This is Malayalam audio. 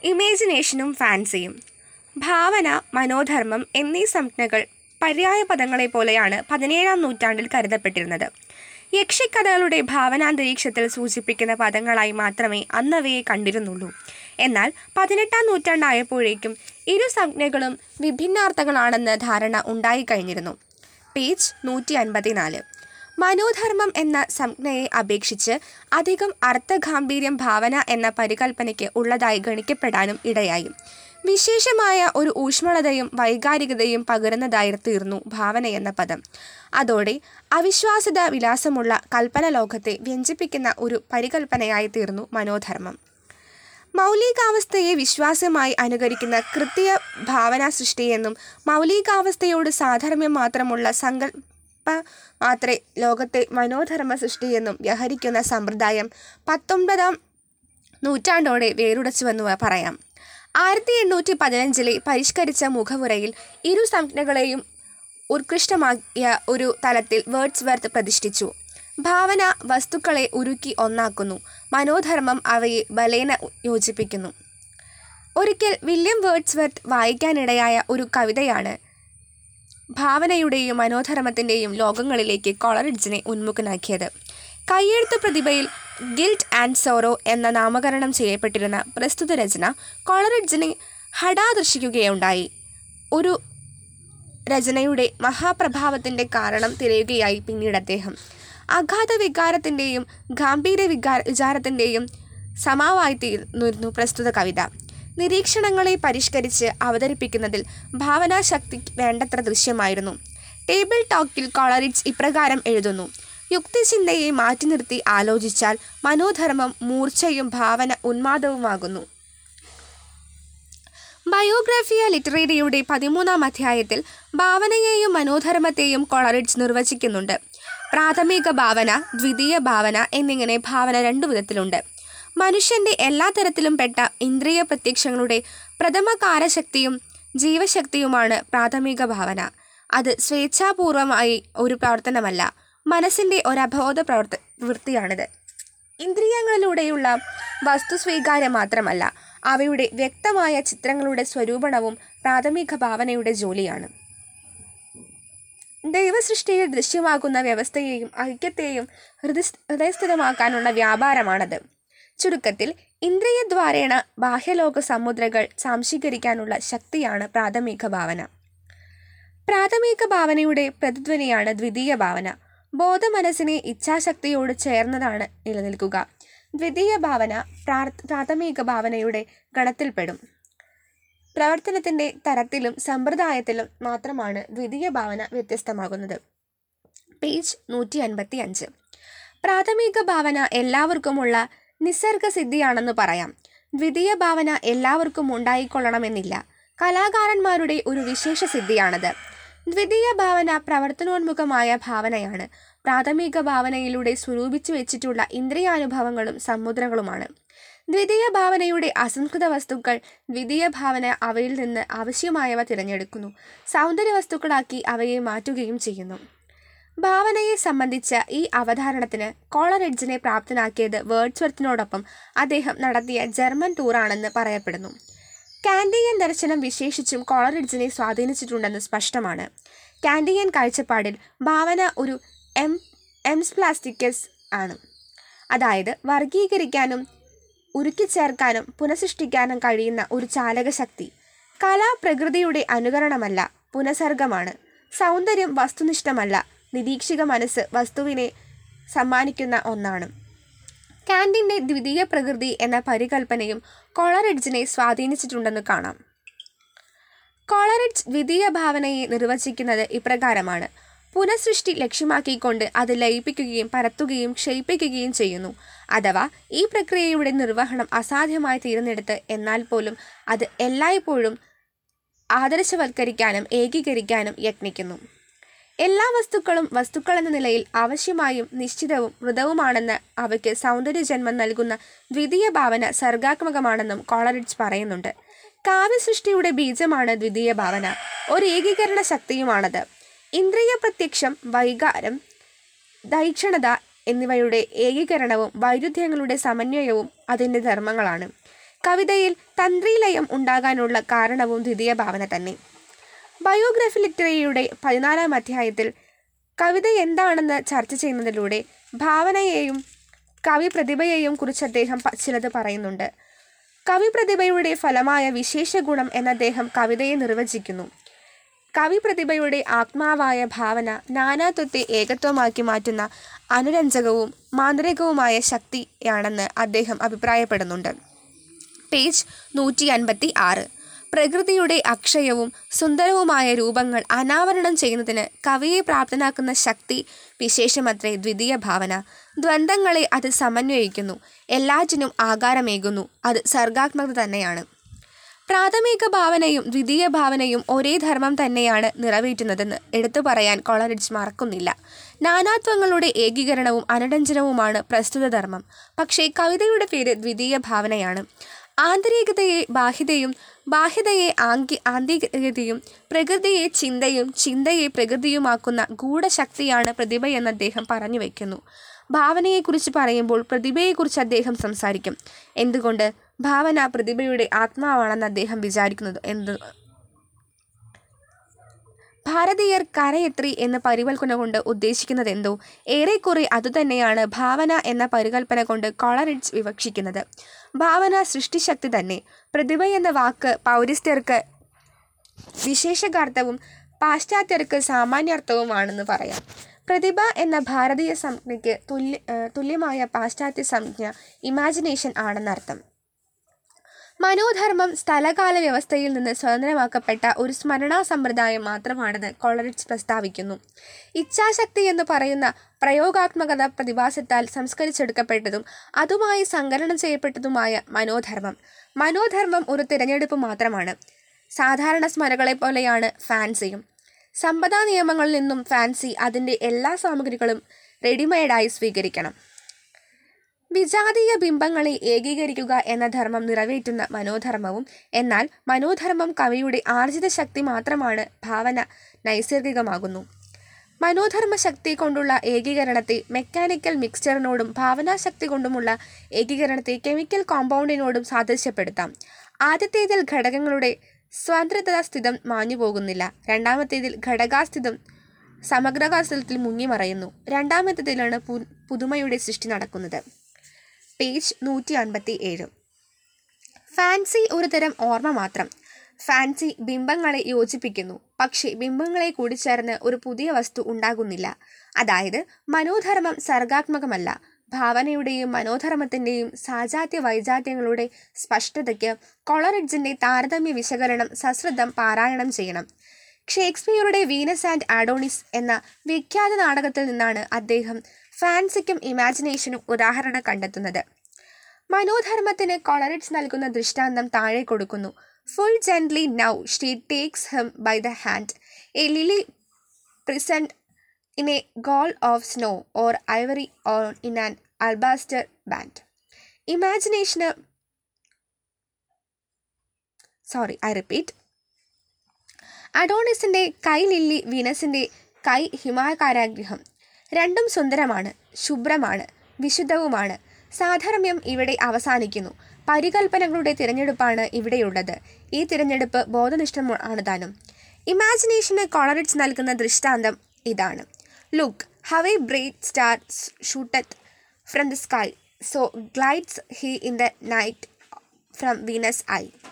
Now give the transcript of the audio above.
ഇമേജിനേഷനും ഫാൻസിയും ഭാവന മനോധർമ്മം എന്നീ സംജ്ഞകൾ പര്യായ പദങ്ങളെ പോലെയാണ് പതിനേഴാം നൂറ്റാണ്ടിൽ കരുതപ്പെട്ടിരുന്നത് യക്ഷിക്കഥകളുടെ ഭാവനാന്തരീക്ഷത്തിൽ സൂചിപ്പിക്കുന്ന പദങ്ങളായി മാത്രമേ അന്നവയെ കണ്ടിരുന്നുള്ളൂ എന്നാൽ പതിനെട്ടാം നൂറ്റാണ്ടായപ്പോഴേക്കും ഇരു സംജ്ഞകളും വിഭിന്നാർത്ഥങ്ങളാണെന്ന ധാരണ ഉണ്ടായിക്കഴിഞ്ഞിരുന്നു പേജ് നൂറ്റി അൻപത്തിനാല് മനോധർമ്മം എന്ന സംജ്ഞയെ അപേക്ഷിച്ച് അധികം അർത്ഥഗാംഭീര്യം ഭാവന എന്ന പരികൽപ്പനയ്ക്ക് ഉള്ളതായി ഗണിക്കപ്പെടാനും ഇടയായി വിശേഷമായ ഒരു ഊഷ്മളതയും വൈകാരികതയും പകരുന്നതായി തീർന്നു ഭാവന എന്ന പദം അതോടെ അവിശ്വാസിത വിലാസമുള്ള കൽപ്പന ലോകത്തെ വ്യഞ്ജിപ്പിക്കുന്ന ഒരു പരികൽപ്പനയായി തീർന്നു മനോധർമ്മം മൗലികാവസ്ഥയെ വിശ്വാസമായി അനുകരിക്കുന്ന കൃത്യ ഭാവനാ സൃഷ്ടിയെന്നും മൗലികാവസ്ഥയോട് സാധർമ്യം മാത്രമുള്ള സങ്കല്പ മാത്രേ ലോകത്തെ മനോധർമ്മ സൃഷ്ടിയെന്നും വ്യവഹരിക്കുന്ന സമ്പ്രദായം പത്തൊമ്പതാം നൂറ്റാണ്ടോടെ വേരുടച്ചുവെന്ന് പറയാം ആയിരത്തി എണ്ണൂറ്റി പതിനഞ്ചിലെ പരിഷ്കരിച്ച മുഖവുരയിൽ ഇരു സംജ്ഞകളെയും ഉത്കൃഷ്ടമാക്കിയ ഒരു തലത്തിൽ വേർഡ്സ്വർത്ത് പ്രതിഷ്ഠിച്ചു ഭാവന വസ്തുക്കളെ ഉരുക്കി ഒന്നാക്കുന്നു മനോധർമ്മം അവയെ ബലേന യോജിപ്പിക്കുന്നു ഒരിക്കൽ വില്യം വേർഡ്സ്വർത്ത് വായിക്കാനിടയായ ഒരു കവിതയാണ് ഭാവനയുടെയും മനോധർമ്മത്തിൻ്റെയും ലോകങ്ങളിലേക്ക് കോളറിഡ്ജിനെ ഉന്മുഖനാക്കിയത് കയ്യെഴുത്ത് പ്രതിഭയിൽ ഗിൽറ്റ് ആൻഡ് സോറോ എന്ന നാമകരണം ചെയ്യപ്പെട്ടിരുന്ന പ്രസ്തുത രചന കോളറിഡ്ജിനെ ഹഠാദർശിക്കുകയുണ്ടായി ഒരു രചനയുടെ മഹാപ്രഭാവത്തിൻ്റെ കാരണം തിരയുകയായി പിന്നീട് അദ്ദേഹം അഗാധ വികാരത്തിൻ്റെയും ഗാംഭീര്യ വികാര വിചാരത്തിൻ്റെയും സമാവായി തീർന്നിരുന്നു പ്രസ്തുത കവിത നിരീക്ഷണങ്ങളെ പരിഷ്കരിച്ച് അവതരിപ്പിക്കുന്നതിൽ ഭാവനാശക്തി വേണ്ടത്ര ദൃശ്യമായിരുന്നു ടേബിൾ ടോക്കിൽ കോളറിഡ്ജ് ഇപ്രകാരം എഴുതുന്നു യുക്തിചിന്തയെ മാറ്റി നിർത്തി ആലോചിച്ചാൽ മനോധർമ്മം മൂർച്ചയും ഭാവന ഉന്മാദവുമാകുന്നു ബയോഗ്രഫിയ ലിറ്ററേറിയുടെ പതിമൂന്നാം അധ്യായത്തിൽ ഭാവനയെയും മനോധർമ്മത്തെയും കോളറിഡ്ജ് നിർവചിക്കുന്നുണ്ട് പ്രാഥമിക ഭാവന ദ്വിതീയ ഭാവന എന്നിങ്ങനെ ഭാവന രണ്ടു വിധത്തിലുണ്ട് മനുഷ്യന്റെ എല്ലാ തരത്തിലും പെട്ട ഇന്ദ്രിയ പ്രത്യക്ഷങ്ങളുടെ പ്രഥമ കാരശക്തിയും ജീവശക്തിയുമാണ് പ്രാഥമിക ഭാവന അത് സ്വേച്ഛാപൂർവമായി ഒരു പ്രവർത്തനമല്ല മനസ്സിന്റെ ഒരബോധ പ്രവർത്ത വൃത്തിയാണിത് ഇന്ദ്രിയങ്ങളിലൂടെയുള്ള വസ്തു സ്വീകാര്യം മാത്രമല്ല അവയുടെ വ്യക്തമായ ചിത്രങ്ങളുടെ സ്വരൂപണവും പ്രാഥമിക ഭാവനയുടെ ജോലിയാണ് ദൈവസൃഷ്ടിയിൽ ദൃശ്യമാകുന്ന വ്യവസ്ഥയെയും ഐക്യത്തെയും ഹൃദയ ഹൃദയസ്ഥിതമാക്കാനുള്ള വ്യാപാരമാണത് ചുരുക്കത്തിൽ ഇന്ദ്രിയദ്വാരേണ ബാഹ്യലോക സമുദ്രകൾ സാംശീകരിക്കാനുള്ള ശക്തിയാണ് പ്രാഥമിക ഭാവന പ്രാഥമിക ഭാവനയുടെ പ്രതിധ്വനിയാണ് ദ്വിതീയ ഭാവന ബോധമനസ്സിനെ ഇച്ഛാശക്തിയോട് ചേർന്നതാണ് നിലനിൽക്കുക ദ്വിതീയ ഭാവന പ്രാഥമിക ഭാവനയുടെ ഗണത്തിൽപ്പെടും പ്രവർത്തനത്തിൻ്റെ തരത്തിലും സമ്പ്രദായത്തിലും മാത്രമാണ് ദ്വിതീയ ഭാവന വ്യത്യസ്തമാകുന്നത് പേജ് നൂറ്റി അൻപത്തി അഞ്ച് പ്രാഥമിക ഭാവന എല്ലാവർക്കുമുള്ള നിസർഗസിദ്ധിയാണെന്ന് പറയാം ദ്വിതീയ ഭാവന എല്ലാവർക്കും ഉണ്ടായിക്കൊള്ളണമെന്നില്ല കലാകാരന്മാരുടെ ഒരു വിശേഷ സിദ്ധിയാണത് ദ്വിതീയ ഭാവന പ്രവർത്തനോന്മുഖമായ ഭാവനയാണ് പ്രാഥമിക ഭാവനയിലൂടെ സ്വരൂപിച്ചു വെച്ചിട്ടുള്ള ഇന്ദ്രിയാനുഭവങ്ങളും സമുദ്രങ്ങളുമാണ് ദ്വിതീയ ഭാവനയുടെ അസംസ്കൃത വസ്തുക്കൾ ദ്വിതീയ ഭാവന അവയിൽ നിന്ന് ആവശ്യമായവ തിരഞ്ഞെടുക്കുന്നു സൗന്ദര്യ വസ്തുക്കളാക്കി അവയെ മാറ്റുകയും ചെയ്യുന്നു ഭാവനയെ സംബന്ധിച്ച ഈ അവധാരണത്തിന് കോളറിഡ്ജിനെ പ്രാപ്തനാക്കിയത് വേർഡ്സ്വർത്തിനോടൊപ്പം അദ്ദേഹം നടത്തിയ ജർമ്മൻ ടൂറാണെന്ന് പറയപ്പെടുന്നു കാൻഡിയൻ ദർശനം വിശേഷിച്ചും കോളറിഡ്ജിനെ സ്വാധീനിച്ചിട്ടുണ്ടെന്ന് സ്പഷ്ടമാണ് കാൻഡിയൻ കാഴ്ചപ്പാടിൽ ഭാവന ഒരു എം എംസ് പ്ലാസ്റ്റിക്കസ് ആണ് അതായത് വർഗീകരിക്കാനും ഉരുക്കിച്ചേർക്കാനും പുനഃസൃഷ്ടിക്കാനും കഴിയുന്ന ഒരു ചാലകശക്തി കല പ്രകൃതിയുടെ അനുകരണമല്ല പുനസർഗമാണ് സൗന്ദര്യം വസ്തുനിഷ്ഠമല്ല നിരീക്ഷക മനസ്സ് വസ്തുവിനെ സമ്മാനിക്കുന്ന ഒന്നാണ് കാൻഡിൻ്റെ ദ്വിതീയ പ്രകൃതി എന്ന പരികൽപ്പനയും കോളറിഡ്ജിനെ സ്വാധീനിച്ചിട്ടുണ്ടെന്ന് കാണാം കോളറിഡ്ജ് ദ്വിതീയ ഭാവനയെ നിർവചിക്കുന്നത് ഇപ്രകാരമാണ് പുനഃസൃഷ്ടി ലക്ഷ്യമാക്കിക്കൊണ്ട് അത് ലയിപ്പിക്കുകയും പരത്തുകയും ക്ഷയിപ്പിക്കുകയും ചെയ്യുന്നു അഥവാ ഈ പ്രക്രിയയുടെ നിർവഹണം അസാധ്യമായി തീർന്നെടുത്ത് എന്നാൽ പോലും അത് എല്ലായ്പ്പോഴും ആദർശവൽക്കരിക്കാനും ഏകീകരിക്കാനും യത്നിക്കുന്നു എല്ലാ വസ്തുക്കളും വസ്തുക്കളെന്ന നിലയിൽ ആവശ്യമായും നിശ്ചിതവും മൃതവുമാണെന്ന് അവയ്ക്ക് സൗന്ദര്യജന്മം നൽകുന്ന ദ്വിതീയ ഭാവന സർഗാത്മകമാണെന്നും കോളറിഡ്ജ് പറയുന്നുണ്ട് കാവ്യസൃഷ്ടിയുടെ ബീജമാണ് ദ്വിതീയ ഭാവന ഒരു ഏകീകരണ ശക്തിയുമാണത് ഇന്ദ്രിയ പ്രത്യക്ഷം വൈകാരം ദൈക്ഷണത എന്നിവയുടെ ഏകീകരണവും വൈരുദ്ധ്യങ്ങളുടെ സമന്വയവും അതിൻ്റെ ധർമ്മങ്ങളാണ് കവിതയിൽ തന്ത്രീലയം ഉണ്ടാകാനുള്ള കാരണവും ദ്വിതീയ ഭാവന തന്നെ ബയോഗ്രഫി ലിറ്റററിയുടെ പതിനാലാം അധ്യായത്തിൽ കവിത എന്താണെന്ന് ചർച്ച ചെയ്യുന്നതിലൂടെ ഭാവനയെയും കവി പ്രതിഭയെയും കുറിച്ച് അദ്ദേഹം പ- ചിലത് പറയുന്നുണ്ട് കവി പ്രതിഭയുടെ ഫലമായ വിശേഷ ഗുണം എന്ന് അദ്ദേഹം കവിതയെ നിർവചിക്കുന്നു കവി പ്രതിഭയുടെ ആത്മാവായ ഭാവന നാനാത്വത്തെ ഏകത്വമാക്കി മാറ്റുന്ന അനുരഞ്ജകവും മാന്ത്രികവുമായ ശക്തിയാണെന്ന് അദ്ദേഹം അഭിപ്രായപ്പെടുന്നുണ്ട് പേജ് നൂറ്റി അൻപത്തി ആറ് പ്രകൃതിയുടെ അക്ഷയവും സുന്ദരവുമായ രൂപങ്ങൾ അനാവരണം ചെയ്യുന്നതിന് കവിയെ പ്രാപ്തനാക്കുന്ന ശക്തി വിശേഷമത്രേ ദ്വിതീയ ഭാവന ദ്വന്ദ്ങ്ങളെ അത് സമന്വയിക്കുന്നു എല്ലാറ്റിനും ആകാരമേകുന്നു അത് സർഗാത്മകത തന്നെയാണ് പ്രാഥമിക ഭാവനയും ദ്വിതീയ ഭാവനയും ഒരേ ധർമ്മം തന്നെയാണ് നിറവേറ്റുന്നതെന്ന് എടുത്തു പറയാൻ കോളറിഡ്ജ് മറക്കുന്നില്ല നാനാത്വങ്ങളുടെ ഏകീകരണവും അനുരഞ്ജനവുമാണ് പ്രസ്തുത ധർമ്മം പക്ഷേ കവിതയുടെ പേര് ദ്വിതീയ ഭാവനയാണ് ആന്തരികതയെ ബാഹ്യതയും ബാഹ്യതയെ ആങ്കി ആന്തരികതയും പ്രകൃതിയെ ചിന്തയും ചിന്തയെ പ്രകൃതിയുമാക്കുന്ന ഗൂഢശക്തിയാണ് പ്രതിഭയെന്ന് അദ്ദേഹം പറഞ്ഞു വയ്ക്കുന്നു ഭാവനയെക്കുറിച്ച് പറയുമ്പോൾ പ്രതിഭയെക്കുറിച്ച് അദ്ദേഹം സംസാരിക്കും എന്തുകൊണ്ട് ഭാവന പ്രതിഭയുടെ ആത്മാവാണെന്ന് അദ്ദേഹം വിചാരിക്കുന്നത് എന്ത് ഭാരതീയർ കരയെത്രി എന്ന പരികൽപ്പന കൊണ്ട് ഉദ്ദേശിക്കുന്നത് എന്തോ ഏറെക്കുറെ അതുതന്നെയാണ് ഭാവന എന്ന പരികൽപ്പന കൊണ്ട് കോളറിഡ്ജ് വിവക്ഷിക്കുന്നത് ഭാവന സൃഷ്ടിശക്തി തന്നെ പ്രതിഭ എന്ന വാക്ക് പൗരസ്ത്യർക്ക് വിശേഷകാർത്ഥവും പാശ്ചാത്യർക്ക് സാമാന്യാർത്ഥവുമാണെന്ന് പറയാം പ്രതിഭ എന്ന ഭാരതീയ സംജ്ഞയ്ക്ക് തുല്യ ഏഹ് തുല്യമായ പാശ്ചാത്യ സംജ്ഞ ഇമാജിനേഷൻ ആണെന്നർത്ഥം മനോധർമ്മം സ്ഥലകാല വ്യവസ്ഥയിൽ നിന്ന് സ്വതന്ത്രമാക്കപ്പെട്ട ഒരു സ്മരണാ സമ്പ്രദായം മാത്രമാണെന്ന് കോളറിഡ്സ് പ്രസ്താവിക്കുന്നു ഇച്ഛാശക്തി എന്ന് പറയുന്ന പ്രയോഗാത്മകത പ്രതിഭാസത്താൽ സംസ്കരിച്ചെടുക്കപ്പെട്ടതും അതുമായി സങ്കലനം ചെയ്യപ്പെട്ടതുമായ മനോധർമ്മം മനോധർമ്മം ഒരു തിരഞ്ഞെടുപ്പ് മാത്രമാണ് സാധാരണ സ്മരകളെ പോലെയാണ് ഫാൻസിയും സമ്പദാ നിയമങ്ങളിൽ നിന്നും ഫാൻസി അതിൻ്റെ എല്ലാ സാമഗ്രികളും റെഡിമെയ്ഡായി സ്വീകരിക്കണം വിജാതീയ ബിംബങ്ങളെ ഏകീകരിക്കുക എന്ന ധർമ്മം നിറവേറ്റുന്ന മനോധർമ്മവും എന്നാൽ മനോധർമ്മം കവിയുടെ ആർജിത ശക്തി മാത്രമാണ് ഭാവന നൈസർഗികമാകുന്നു മനോധർമ്മ ശക്തി കൊണ്ടുള്ള ഏകീകരണത്തെ മെക്കാനിക്കൽ മിക്സ്ചറിനോടും ഭാവനാശക്തി കൊണ്ടുമുള്ള ഏകീകരണത്തെ കെമിക്കൽ കോമ്പൗണ്ടിനോടും സാദൃശ്യപ്പെടുത്താം ആദ്യത്തേതിൽ ഘടകങ്ങളുടെ സ്വതന്ത്രത സ്ഥിതം മാഞ്ഞു പോകുന്നില്ല രണ്ടാമത്തേതിൽ ഘടകാസ്ഥിതം സമഗ്രകാസ്ഥിതത്തിൽ മുങ്ങിമറയുന്നു രണ്ടാമത്തേതിലാണ് പു പുതുമയുടെ സൃഷ്ടി നടക്കുന്നത് പേജ് നൂറ്റി അൻപത്തി ഏഴ് ഫാൻസി ഒരു തരം ഓർമ്മ മാത്രം ഫാൻസി ബിംബങ്ങളെ യോജിപ്പിക്കുന്നു പക്ഷേ ബിംബങ്ങളെ കൂടിച്ചേർന്ന് ഒരു പുതിയ വസ്തു ഉണ്ടാകുന്നില്ല അതായത് മനോധർമ്മം സർഗാത്മകമല്ല ഭാവനയുടെയും മനോധർമ്മത്തിൻ്റെയും സാജാത്യ വൈജാത്യങ്ങളുടെ സ്പഷ്ടതയ്ക്ക് കൊളറിഡ്ജിൻ്റെ താരതമ്യ വിശകലനം സശ്രദ്ധം പാരായണം ചെയ്യണം ഷേക്സ്പിയറുടെ വീനസ് ആൻഡ് ആഡോണിസ് എന്ന വിഖ്യാത നാടകത്തിൽ നിന്നാണ് അദ്ദേഹം ഫാൻസിക്കും ഇമാജിനേഷനും ഉദാഹരണം കണ്ടെത്തുന്നത് മനോധർമ്മത്തിന് കൊളറിഡ്സ് നൽകുന്ന ദൃഷ്ടാന്തം താഴെ കൊടുക്കുന്നു full gently now she takes him by the hand a lily present in a gall of snow or ivory or in an alabaster band. Imagination. Sorry I repeat അഡോണിസിൻ്റെ കൈ ലില്ലി വീനസിൻ്റെ കൈ ഹിമാകാരാഗ്രഹം രണ്ടും സുന്ദരമാണ് ശുഭ്രമാണ് വിശുദ്ധവുമാണ് സാധർമ്മ്യം ഇവിടെ അവസാനിക്കുന്നു പരികൽപ്പനകളുടെ തിരഞ്ഞെടുപ്പാണ് ഇവിടെയുള്ളത് ഈ തിരഞ്ഞെടുപ്പ് ബോധനിഷ്ഠമാണ് താനും ഇമാജിനേഷന് കോളറിഡ്സ് നൽകുന്ന ദൃഷ്ടാന്തം ഇതാണ് look how a bright star shooteth from the sky so glides he in the night from Venus I